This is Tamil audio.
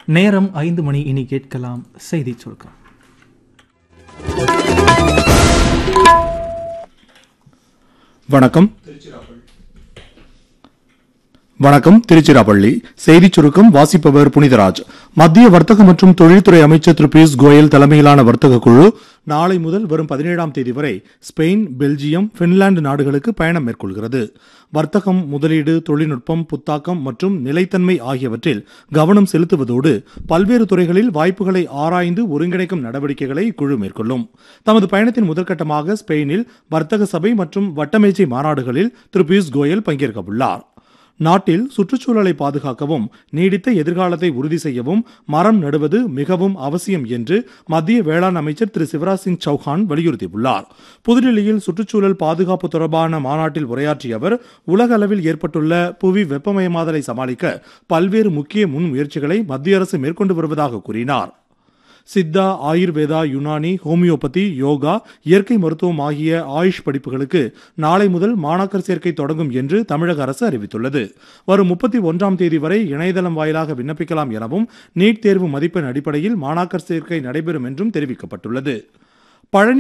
நேரம் ஐந்து மணி இனி கேட்கலாம் செய்தி சுருக்கம் வணக்கம் வணக்கம் திருச்சிராப்பள்ளி செய்திச் சுருக்கம் வாசிப்பவர் புனிதராஜ் மத்திய வர்த்தக மற்றும் தொழில்துறை அமைச்சர் திரு பியூஷ் கோயல் தலைமையிலான வர்த்தக குழு நாளை முதல் வரும் பதினேழாம் தேதி வரை ஸ்பெயின் பெல்ஜியம் பின்லாந்து நாடுகளுக்கு பயணம் மேற்கொள்கிறது வர்த்தகம் முதலீடு தொழில்நுட்பம் புத்தாக்கம் மற்றும் நிலைத்தன்மை ஆகியவற்றில் கவனம் செலுத்துவதோடு பல்வேறு துறைகளில் வாய்ப்புகளை ஆராய்ந்து ஒருங்கிணைக்கும் நடவடிக்கைகளை இக்குழு மேற்கொள்ளும் தமது பயணத்தின் முதற்கட்டமாக ஸ்பெயினில் வர்த்தக சபை மற்றும் வட்டமேஜை மாநாடுகளில் திரு பியூஷ் கோயல் பங்கேற்க உள்ளார் நாட்டில் சுற்றுச்சூழலை பாதுகாக்கவும் நீடித்த எதிர்காலத்தை உறுதி செய்யவும் மரம் நடுவது மிகவும் அவசியம் என்று மத்திய வேளாண் அமைச்சர் திரு சிவராஜ் சிங் சௌஹான் வலியுறுத்தியுள்ளார் புதுடில்லியில் சுற்றுச்சூழல் பாதுகாப்பு தொடர்பான மாநாட்டில் உரையாற்றிய அவர் உலக அளவில் ஏற்பட்டுள்ள புவி வெப்பமயமாதலை சமாளிக்க பல்வேறு முக்கிய முன்முயற்சிகளை மத்திய அரசு மேற்கொண்டு வருவதாக கூறினார் சித்தா ஆயுர்வேதா யுனானி ஹோமியோபதி யோகா இயற்கை மருத்துவம் ஆகிய ஆயுஷ் படிப்புகளுக்கு நாளை முதல் மாணாக்கர் சேர்க்கை தொடங்கும் என்று தமிழக அரசு அறிவித்துள்ளது வரும் முப்பத்தி ஒன்றாம் தேதி வரை இணையதளம் வாயிலாக விண்ணப்பிக்கலாம் எனவும் நீட் தேர்வு மதிப்பெண் அடிப்படையில் மாணாக்கர் சேர்க்கை நடைபெறும் என்றும் தெரிவிக்கப்பட்டுள்ளது பழனி